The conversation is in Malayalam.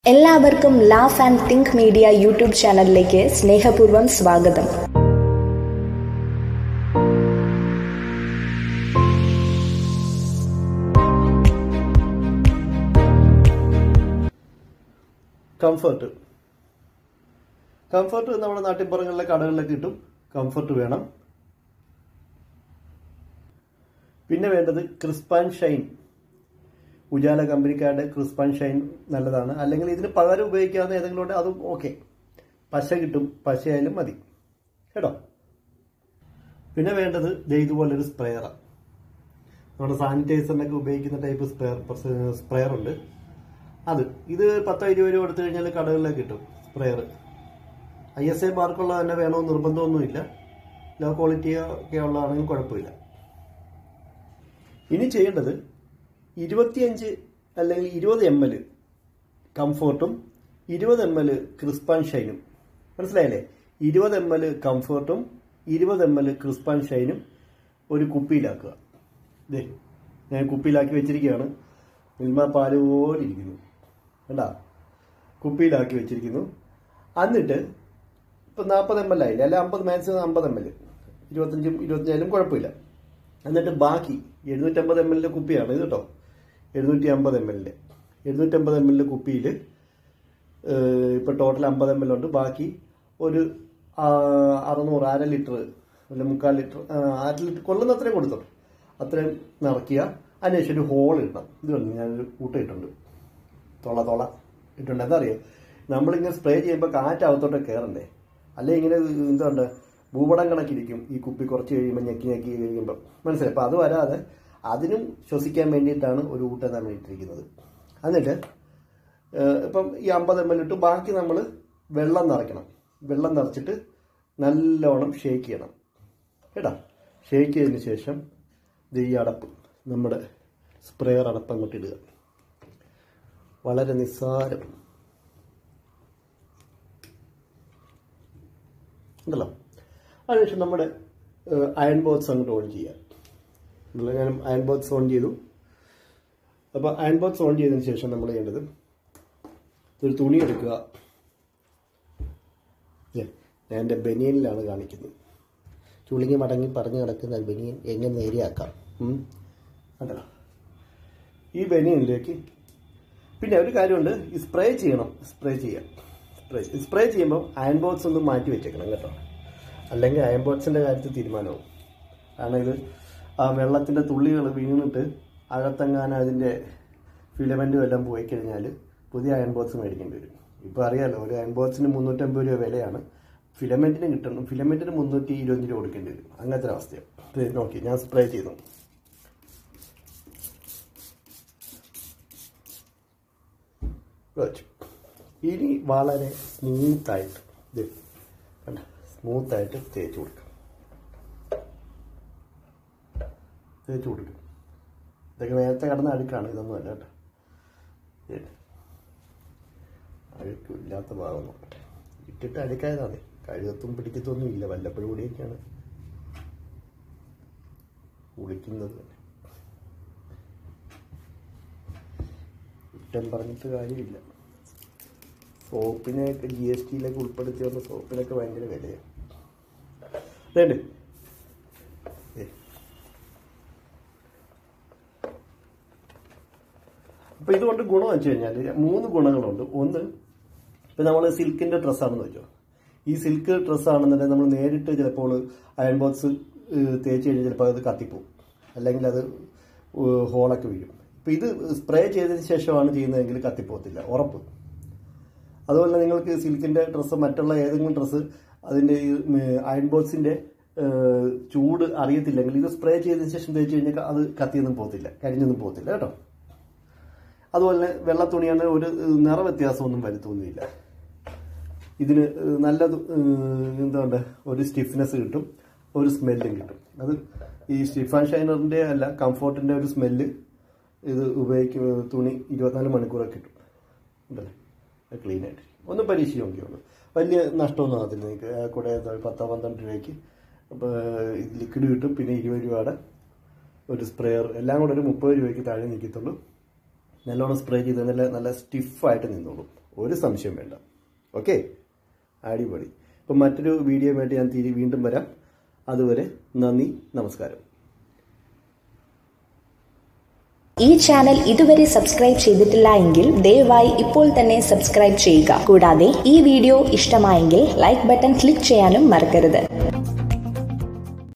എല്ലാവർക്കും Laugh and Think Media YouTube ചാനലിലേക്ക് സ്നേഹപൂർവ്വം സ്വാഗതം കംഫർട്ട് കംഫർട്ട് നമ്മുടെ നാട്ടിൻപുറങ്ങളിലെ കടകളിലൊക്കെ കിട്ടും കംഫർട്ട് വേണം പിന്നെ വേണ്ടത് ക്രിസ്പ് ആൻഡ് ഷൈൻ ഉജാല കമ്പനിക്കാരുടെ ക്രിസ്പ് ആൻഡ് ഷൈൻ നല്ലതാണ് അല്ലെങ്കിൽ ഇതിന് പകരം ഉപയോഗിക്കാവുന്ന ഏതെങ്കിലും ഉണ്ടെങ്കിൽ അതും ഓക്കെ പശ കിട്ടും പശയായാലും മതി കേട്ടോ പിന്നെ വേണ്ടത് ദേ ഇതുപോലൊരു സ്പ്രെയറാണ് നമ്മുടെ സാനിറ്റൈസറിനൊക്കെ ഉപയോഗിക്കുന്ന ടൈപ്പ് സ്പ്രെയർ സ്പ്രെയർ ഉണ്ട് അത് ഇത് പത്തോ ഇരുപത് രൂപ കൊടുത്തു കഴിഞ്ഞാൽ കടകളിലൊക്കെ കിട്ടും സ്പ്രെയർ ഐ എസ് ഐ മാർക്കുള്ള തന്നെ വേണമെന്ന് നിർബന്ധമൊന്നുമില്ല ലോ ക്വാളിറ്റി ഒക്കെ ഉള്ളതാണെങ്കിൽ കുഴപ്പമില്ല ഇനി ചെയ്യേണ്ടത് ഇരുപത്തിയഞ്ച് അല്ലെങ്കിൽ ഇരുപത് എം എൽ കംഫോർട്ടും ഇരുപത് എം എൽ ക്രിസ്പാൻ ഷൈനും മനസ്സിലായില്ലേ ഇരുപത് എം എൽ കംഫോർട്ടും ഇരുപത് എം എൽ ക്രിസ്പാൻ ഷൈനും ഒരു കുപ്പിയിലാക്കുക ദേ ഞാൻ കുപ്പിയിലാക്കി വെച്ചിരിക്കുകയാണ് മിൽമ പാല് പോലെ ഇരിക്കുന്നു കണ്ടാ കുപ്പിയിലാക്കി വെച്ചിരിക്കുന്നു എന്നിട്ട് ഇപ്പം നാൽപ്പത് എം എൽ ആയില്ല അല്ല അമ്പത് മാക്സിമം അമ്പത് എം എൽ ഇരുപത്തഞ്ചും ഇരുപത്തഞ്ചായാലും കുഴപ്പമില്ല എന്നിട്ട് ബാക്കി എഴുന്നൂറ്റമ്പത് എം എല്ലിൻ്റെ കുപ്പിയാണ് ഇത് കേട്ടോ എഴുന്നൂറ്റി അമ്പത് എം എല്ലിൻ്റെ എഴുന്നൂറ്റമ്പത് എം എല്ലിൻ്റെ കുപ്പിയിൽ ഇപ്പോൾ ടോട്ടൽ അമ്പത് എം എൽ ഉണ്ട് ബാക്കി ഒരു ആ, അറുന്നൂറ് അര ലിറ്റർ അല്ല മുക്കാൽ ലിറ്റർ ആ, അര ലിറ്റർ കൊള്ളുന്ന അത്രയും കൊടുത്തോളൂ അത്രയും നിറയ്ക്കുക അതിനുശേഷം ഒരു ഹോൾ ഇടണം ഇത് കണ്ടു ഞാനൊരു കൂട്ടം ഇട്ടുണ്ട് തൊള തൊള ഇട്ടുണ്ട് എന്താ അറിയോ നമ്മളിങ്ങനെ സ്പ്രേ ചെയ്യുമ്പോൾ കാറ്റ് അകത്തോട്ട് കയറണ്ടേ അല്ലെ ഇങ്ങനെ എന്തുണ്ട് ഭൂപടം കണക്കിരിക്കും ഈ കുപ്പി കുറച്ച് കഴിയുമ്പോൾ ഞെക്കി ഞെക്കി കഴിയുമ്പോൾ മനസ്സിലായി അപ്പോൾ അത് വരാതെ അതിനും ശ്വസിക്കാൻ വേണ്ടിയിട്ടാണ് ഒരു ഊട്ടം നമ്മൾ ഇട്ടിരിക്കുന്നത് എന്നിട്ട് ഏഹ്, ഇപ്പം ഈ അമ്പത് എം എൽ ഇട്ട് ബാക്കി നമ്മൾ വെള്ളം നിറയ്ക്കണം വെള്ളം നിറച്ചിട്ട് നല്ലോണം ഷേക്ക് ചെയ്യണം കേട്ടോ ഷേക്ക് ചെയ്തതിന് ശേഷം ഇത് ഈ അടപ്പ് നമ്മുടെ സ്പ്രെയർ അടപ്പ് അങ്ങോട്ട് ഇടുക വളരെ നിസ്സാരം ഉണ്ടല്ലോ അതിനുശേഷം നമ്മുടെ അയൺ ബോക്സ് അങ്ങോട്ട് ഓൺ ചെയ്യുക ഉണ്ടല്ലോ, ഞാൻ അയൺ ബോക്സ് ഓൺ ചെയ്തു അപ്പോൾ അയൺ ബോക്സ് ഓൺ ചെയ്തതിന് ശേഷം നമ്മൾ ചെയ്യേണ്ടത് ഒരു തുണി എടുക്കുക ദേ, ഞാൻ എൻ്റെ ബനിയനിലാണ് കാണിക്കുന്നത് ചുളുങ്ങി മടങ്ങി പറഞ്ഞു കിടക്കുന്ന ബനിയൻ എങ്ങനെ നേരെയാക്കാം ഉം. കണ്ടല്ലോ ഈ ബനിയനിലേക്ക് പിന്നെ ഒരു കാര്യമുണ്ട് ഈ സ്പ്രേ ചെയ്യണം സ്പ്രേ ചെയ്യാം സ്പ്രേ സ്പ്രേ ചെയ്യുമ്പോൾ അയൺ ബോക്സ് ഒന്ന് മാറ്റി വെച്ചേക്കണം കേട്ടോ അല്ലെങ്കിൽ അയൺ ബോക്സിൻ്റെ കാര്യത്തിൽ തീരുമാനമാവും കാരണം ഇത് ആ വെള്ളത്തിൻ്റെ തുള്ളികൾ വീണിട്ട് അകത്തെങ്ങാനും അതിൻ്റെ ഫിലമെൻറ്റും എല്ലാം പോയി കഴിഞ്ഞാൽ പുതിയ അയൺ ബോക്സ് മേടിക്കേണ്ടി വരും ഇപ്പോൾ അറിയാലോ ഒരു അയൺ ബോക്സിന് മുന്നൂറ്റമ്പത് രൂപ വിലയാണ് ഫിലമെൻറ്റിന് കിട്ടണം ഫിലമെൻറ്റിന് മുന്നൂറ്റി ഇരുപത് രൂപ കൊടുക്കേണ്ടി വരും അങ്ങനത്തെ ഒരു അവസ്ഥയാണ് ഇത് നോക്കി ഞാൻ സ്പ്രേ ചെയ്തു വെച്ചു ഇനി വളരെ സ്മൂത്തായിട്ട് ഇത് കണ്ട സ്മൂത്തായിട്ട് തേച്ച് കൊടുക്കാം തേച്ച് കൊടുക്കും ഇതൊക്കെ നേരത്തെ കിടന്ന അഴുക്കാണ് ഇതൊന്നും അല്ല കേട്ടോ ഇത് അഴുക്കില്ലാത്ത ഭാഗം നോക്കട്ടെ ഇട്ടിട്ട് അഴുക്കായതാണ് കഴുകത്തും പിടിക്കത്തൊന്നും ഇല്ല വല്ലപ്പോഴും കൂടിയൊക്കെയാണ് കുളിക്കുന്നത് തന്നെ കുറ്റം പറഞ്ഞിട്ട് കാര്യമില്ല സോപ്പിനെയൊക്കെ ജി എസ് ടിയിലൊക്കെ ഉൾപ്പെടുത്തി വന്ന സോപ്പിനൊക്കെ ഭയങ്കര വിലയാണ് വേണ്ടേ അപ്പൊ ഇതുകൊണ്ട് ഗുണം വെച്ച് കഴിഞ്ഞാൽ മൂന്ന് ഗുണങ്ങളുണ്ട് ഒന്ന് ഇപ്പൊ നമ്മൾ സിൽക്കിന്റെ ഡ്രസ്സാണെന്ന് വെച്ചോ ഈ സിൽക്ക് ഡ്രസ്സാണെന്നുണ്ടെങ്കിൽ നമ്മൾ നേരിട്ട് ചിലപ്പോൾ അയൺ ബോക്സ് തേച്ച് കഴിഞ്ഞാൽ ചിലപ്പോൾ അത് കത്തിപ്പോവും അല്ലെങ്കിൽ അത് ഏഹ്, ഹോളൊക്കെ വീഴും ഇപ്പൊ ഇത് സ്പ്രേ ചെയ്തതിന് ശേഷമാണ് ചെയ്യുന്നതെങ്കിൽ കത്തിപ്പോകത്തില്ല ഉറപ്പ് അതുപോലെ നിങ്ങൾക്ക് സിൽക്കിന്റെ ഡ്രസ്സ് മറ്റുള്ള ഏതെങ്കിലും ഡ്രസ്സ് അതിന്റെ ഈ അയൺ ബോക്സിന്റെ ഏഹ്, ചൂട് അറിയത്തില്ലെങ്കിൽ ഇത് സ്പ്രേ ചെയ്തതിന് ശേഷം തേച്ച് കഴിഞ്ഞാൽ അത് കത്തിയൊന്നും പോകത്തില്ല കരിഞ്ഞൊന്നും പോകത്തില്ല കേട്ടോ അതുപോലെ തന്നെ വെള്ള തുണിയാണ് ഒരു ഏഹ്, നിറ വ്യത്യാസമൊന്നും വരുത്തുന്നില്ല ഇതിന് ഏഹ്, നല്ല എന്തുകൊണ്ട് ഒരു സ്റ്റിഫ്നെസ് കിട്ടും ഒരു സ്മെല്ലും കിട്ടും അത് ഈ സ്റ്റിഫാൻ ഷൈനറിന്റെ അല്ല കംഫോർട്ടിന്റെ ഒരു സ്മെല്ല് ഇത് ഉപയോഗിക്കുന്ന തുണി ഇരുപത്തിനാല് മണിക്കൂറൊക്കെ കിട്ടും ഉണ്ടല്ലേ ക്ലീൻ ആയിട്ട് ഒന്ന് പരീക്ഷിച്ച് നോക്കിയോളൂ വലിയ നഷ്ടമൊന്നും ആകത്തില്ല നിങ്ങൾക്ക് ആ കൂടെ എന്താ പത്തോ പന്ത്രണ്ട് രൂപയ്ക്ക് അപ്പോൾ ലിക്വിഡ് കിട്ടും പിന്നെ ഇരുപത് രൂപയുടെ ഒരു സ്പ്രെയർ എല്ലാം കൂടെ ഒരു മുപ്പത് രൂപയ്ക്ക് താഴെ നിൽക്കത്തുള്ളൂ നല്ലോണം സ്പ്രേ ചെയ്ത് നല്ല നല്ല സ്റ്റിഫായിട്ട് നിന്നോളും ഒരു സംശയം വേണ്ട ഓക്കെ അടിപൊളി അപ്പം മറ്റൊരു വീഡിയോ വേണ്ടി ഞാൻ തിരി വീണ്ടും വരാം അതുവരെ നന്ദി നമസ്കാരം ഈ ചാനൽ ഇതുവരെ സബ്സ്ക്രൈബ് ചെയ്തിട്ടില്ല എങ്കിൽ ദയവായി ഇപ്പോൾ തന്നെ സബ്സ്ക്രൈബ് ചെയ്യുക കൂടാതെ ഈ വീഡിയോ ഇഷ്ടമായെങ്കിൽ ലൈക്ക് ബട്ടൺ ക്ലിക്ക് ചെയ്യാനും മറക്കരുത്